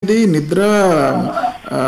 ఇది నిద్ర ఆ,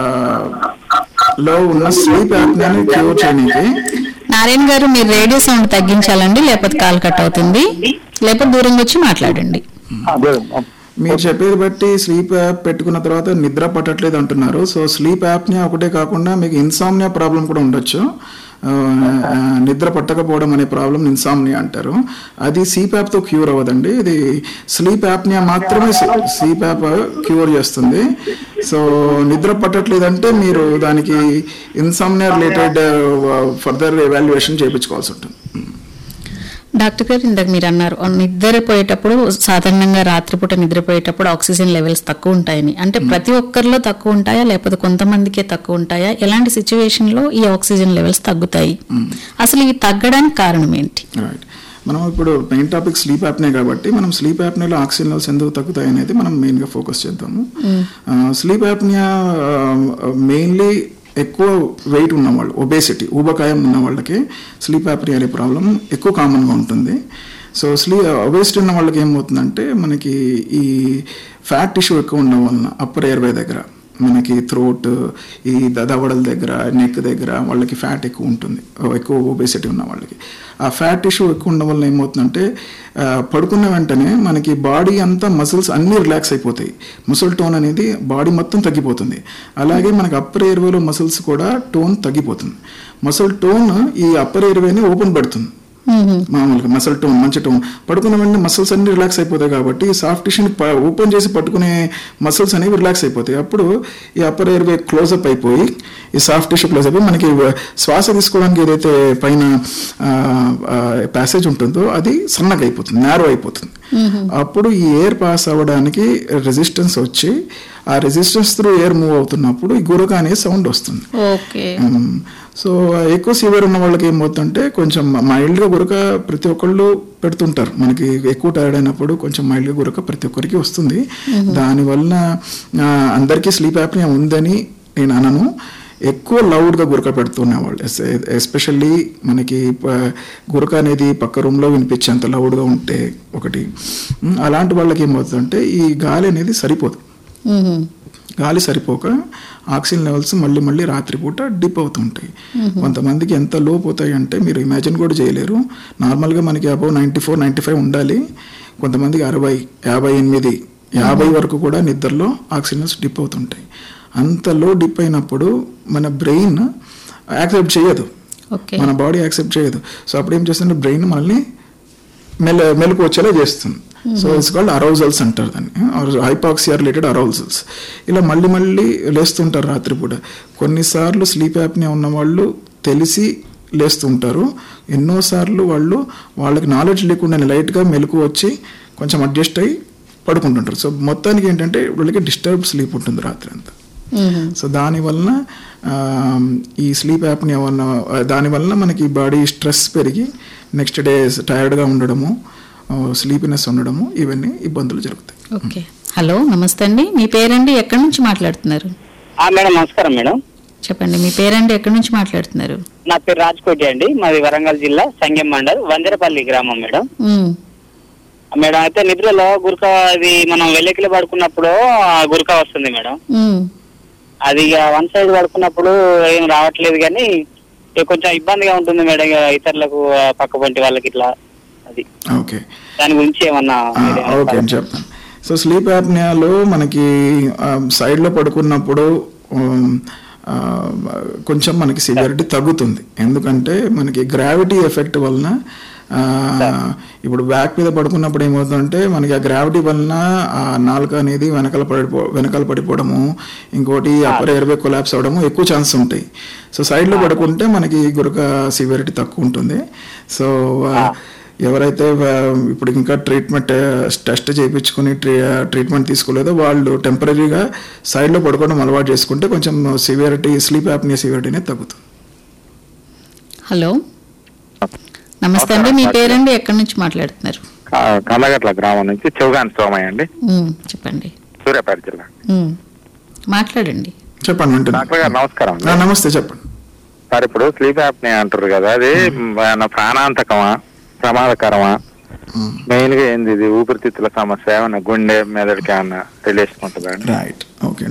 లో ఉన్న స్లీప్ యాప్ని క్యూర్ చేయడానికి నారాయణ గారు మీరు రేడియో సౌండ్ తగ్గించాలండి లేకపోతే కాల్ కట్ అవుతుంది లేకపోతే దూరంగా వచ్చి మాట్లాడండి అదే మీరు చెప్పేది బట్టి స్లీప్ యాప్ పెట్టుకున్న తర్వాత నిద్ర పట్టట్లేదు అంటున్నారు సో స్లీప్ యాప్ని ఒకటే కాకుండా మీకు ఇన్సామ్నియా ప్రాబ్లం కూడా ఉండొచ్చు ఆ, ఆ, నిద్ర పట్టకపోవడం అనే ప్రాబ్లం ఇన్సామ్నియా అంటారు అది స్లీప్ యాప్తో క్యూర్ అవ్వదండి ఇది స్లీప్ యాప్నియా మాత్రమే స్లీప్ యాప్ క్యూర్ చేస్తుంది సో నిద్ర పట్టట్లేదంటే మీరు దానికి ఇన్సామ్నియా రిలేటెడ్ ఫర్దర్ ఎవాల్యుయేషన్ చేయించుకోవాల్సి ఉంటుంది డాక్టర్ గారు ఇందాక మీరు అన్నారు ఆ నిద్రపోయేటప్పుడు సాధారణంగా రాత్రిపూట నిద్రపోయేటప్పుడు ఆక్సిజన్ లెవెల్స్ తక్కువ ఉంటాయని అంటే ప్రతి ఒక్కరిలో తక్కువ ఉంటాయా లేకపోతే కొంతమందికే తక్కువ ఉంటాయా ఎలాంటి సిచ్యువేషన్ లో ఈ ఆక్సిజన్ లెవెల్స్ తగ్గుతాయి అసలు ఇవి తగ్గడానికి కారణం ఏంటి రైట్ మనం ఇప్పుడు మెయిన్ టాపిక్ స్లీప్ యాప్నే కాబట్టి మనం స్లీప్ యాప్నియాలో ఆక్సిజన్ లెవెల్స్ ఎందుకు తగ్గుతాయి అనేది మనం మెయిన్గా ఫోకస్ చేద్దాము స్లీప్ యాప్నియా మెయిన్లీ ఎక్కువ వెయిట్ ఉన్న వాళ్ళు ఒబేసిటీ ఊబకాయం ఉన్న వాళ్ళకి స్లీప్ యాప్నియా అనే ప్రాబ్లం ఎక్కువ కామన్గా ఉంటుంది సో స్లీ ఒబేసిటీ ఉన్న వాళ్ళకి ఏమవుతుందంటే మనకి ఈ ఫ్యాట్ టిష్యూ ఎక్కువ ఉండడం వలన అప్పర్ ఎయిర్వే దగ్గర మనకి థ్రోట్ ఈ ద- దవడల దగ్గర నెక్ దగ్గర వాళ్ళకి ఫ్యాట్ ఎక్కువ ఉంటుంది ఎక్కువ ఒబేసిటీ ఉన్న వాళ్ళకి ఆ ఫ్యాట్ టిష్యూ ఎక్కువ ఉండడం వల్ల ఏమవుతుందంటే ఆ, పడుకున్న వెంటనే మనకి బాడీ అంతా మసిల్స్ అన్నీ రిలాక్స్ అయిపోతాయి మసిల్ టోన్ అనేది బాడీ మొత్తం తగ్గిపోతుంది అలాగే మనకి అప్పర్ ఎయిర్వేలో మసిల్స్ కూడా టోన్ తగ్గిపోతుంది మసిల్ టోన్ ఈ అప్పర్ ఎయిర్వేని ఓపెన్ పెడుతుంది మామూలుగా మసిల్ టోన్ మంచి టోన్ పడుకున్న వెంటనే మసిల్స్ అన్ని రిలాక్స్ అయిపోతాయి కాబట్టి సాఫ్ట్ టిష్యూని ఓపెన్ చేసి పట్టుకునే మసిల్స్ అనేవి రిలాక్స్ అయిపోతాయి అప్పుడు ఈ అప్పర్ ఎయిర్వే క్లోజప్ అయిపోయి ఈ సాఫ్ట్ టిష్యూ క్లోజ్ అయిపోయి మనకి శ్వాస తీసుకోవడానికి ఏదైతే పైన ప్యాసేజ్ ఉంటుందో అది సన్నగా అయిపోతుంది నేరో అయిపోతుంది అప్పుడు ఈ ఎయిర్ పాస్ అవ్వడానికి రెసిస్టెన్స్ వచ్చి ఆ రెసిస్టెన్స్ త్రూ ఎయిర్ మూవ్ అవుతున్నప్పుడు ఈ గురక అనే సౌండ్ వస్తుంది ఓకే మ్మ్. సో ఎక్కువ సివియర్ ఉన్న వాళ్ళకి ఏమవుతుందంటే కొంచెం మైల్డ్గా గురక ప్రతి ఒక్కళ్ళు పెడుతుంటారు మనకి ఎక్కువ టైర్డ్ అయినప్పుడు కొంచెం మైల్డ్గా గురక ప్రతి ఒక్కరికి వస్తుంది దానివల్ల ఆ, అందరికీ స్లీప్ యాప్నియా ఉందని నేను అనను ఎక్కువ లౌడ్గా గురక పెడుతున్నవాళ్ళు ఎస్పెషల్లీ మనకి ప- గురక అనేది పక్క రూమ్లో వినిపించేంత లౌడ్గా ఉంటే ఒకటి మ్మ్. అలాంటి వాళ్ళకి ఏమవుతుందంటే ఈ గాలి అనేది సరిపోదు గాలి సరిపోక ఆక్సిజన్ లెవెల్స్ మళ్ళీ మళ్ళీ రాత్రిపూట డిప్ అవుతుంటాయి కొంతమందికి ఎంత లో పోతాయి అంటే మీరు ఇమాజిన్ కూడా చేయలేరు నార్మల్గా మనకి above ninety four ninety five ఉండాలి కొంతమందికి అరవై యాభై ఎనిమిది యాభై వరకు కూడా నిద్రలో ఆక్సిజన్ లెవెల్స్ డిప్ అవుతుంటాయి అంత లో డిప్ అయినప్పుడు మన బ్రెయిన్ యాక్సెప్ట్ చేయదు ఓకే మన బాడీ యాక్సెప్ట్ చేయదు సో అప్పుడు ఏం చేస్తుంటే బ్రెయిన్ మనల్ని మెల మెలకు వచ్చేలా చేస్తుంది సో ఇట్స్ కాల్డ్ అరౌజల్స్ అంటారు దాన్ని హైపాక్సియా రిలేటెడ్ అరౌజల్స్ ఇలా మళ్ళీ మళ్ళీ లేస్తుంటారు రాత్రిపూట కొన్నిసార్లు స్లీప్ యాప్ని ఉన్న వాళ్ళు తెలిసి లేస్తుంటారు ఎన్నోసార్లు వాళ్ళు వాళ్ళకి నాలెడ్జ్ లేకుండా లైట్గా మెలకు వచ్చి కొంచెం అడ్జస్ట్ అయ్యి పడుకుంటుంటారు సో మొత్తానికి ఏంటంటే వాళ్ళకి డిస్టర్బ్ స్లీప్ ఉంటుంది రాత్రి అంతా సో దానివలన ఆ, ఈ స్లీప్ యాప్ని ఏమన్నా దానివలన మనకి బాడీ స్ట్రెస్ పెరిగి నెక్స్ట్ డే టైర్డ్గా ఉండడము స్లీపినెస్ ఉండడము ఇవన్నీ ఇబ్బందులు జరుగుతాయి ఓకే హలో నమస్తే అండి మీ పేరండి ఎక్కడి నుంచి మాట్లాడుతున్నారు ఆ, మేడం నమస్కారం మేడం చెప్పండి మీ పేరండి ఎక్కడి నుంచి మాట్లాడుతున్నారు నా పేరు రాజ్కోటి అండి మాది వరంగల్ జిల్లా సంగెం మండల్ వంజరపల్లి గ్రామం మేడం మ్మ్. మేడం అయితే నిద్రలో గురక అది మనం వెల్లకిలో పడుకున్నప్పుడు ఆ గురక వస్తుంది మేడం మ్మ్. అది ఇక వన్ సైడ్ పడుకున్నప్పుడు ఏం రావట్లేదు కానీ ఇక కొంచెం ఇబ్బందిగా ఉంటుంది మేడం ఇక ఇతరులకు ఆ, పక్క పొంటి వాళ్ళకి ఇట్లా అది ఓకే దాని గురించి ఏమన్నా ఆ, మీరు ఏమన్నా ఓకే అని చెప్తాను సో స్లీప్ యాప్నియాలో మనకి ఆ, సైడ్లో పడుకున్నప్పుడు ఉమ్, ఆ, కొంచెం మనకి సివియారిటీ తగ్గుతుంది ఎందుకంటే మనకి గ్రావిటీ ఎఫెక్ట్ వలన ఆ, ఇప్పుడు బ్యాక్ మీద పడుకున్నప్పుడు ఏమవుతుందంటే మనకి ఆ గ్రావిటీ వలన ఆ నాలుక అనేది వెనకాల పడిపో వెనకాల పడిపోవడము ఇంకోటి అప్పర్ ఎయిర్వే కొలాప్స్ అవ్వడము ఎక్కువ ఛాన్స్ ఉంటాయి సో సైడ్లో పడుకుంటే మనకి గురక సివియారిటీ తక్కువ ఉంటుంది సో ఆ, ఎవరైతే ఆ, ఇప్పుడు ఇంకా ట్రీట్మెంట్ టెస్ట్ చేయించుకుని ట్రీ ట్రీట్మెంట్ తీసుకోలేదో వాళ్ళు టెంపరీగా సైడ్లో పడుకోవడం అలవాటు చేసుకుంటే కొంచెం సివియారిటీ స్లీప్ యాప్నియా సివియారిటీ అనేది తగ్గుతుంది హలో నమస్తే అండి మీ పేరండి ఎక్కడి నుంచి మాట్లాడుతున్నారు కా- కల్లగట్ల గ్రామం నుంచి చౌగాన్ సోమయ్య అండి మ్మ్. చెప్పండి సూర్యాపేట జిల్లా మ్మ్. మాట్లాడండి చెప్పండి వింటున్నా డాక్టర్ గారు నమస్కారం ఆ, నమస్తే చెప్పండి సార్ ఇప్పుడు స్లీప్ యాప్ని అంటారు కదా అది మన ప్రాణాంతకమా ప్రమాదకరమా మ్మ్. మెయిన్ గా ఏంది ఇది ఊపిరితిత్తుల సమస్య ఏమన్నా గుండె మెదడుకి ఏమన్నా రిలేషన్ ఉంటుందా అండి రైట్ ఓకే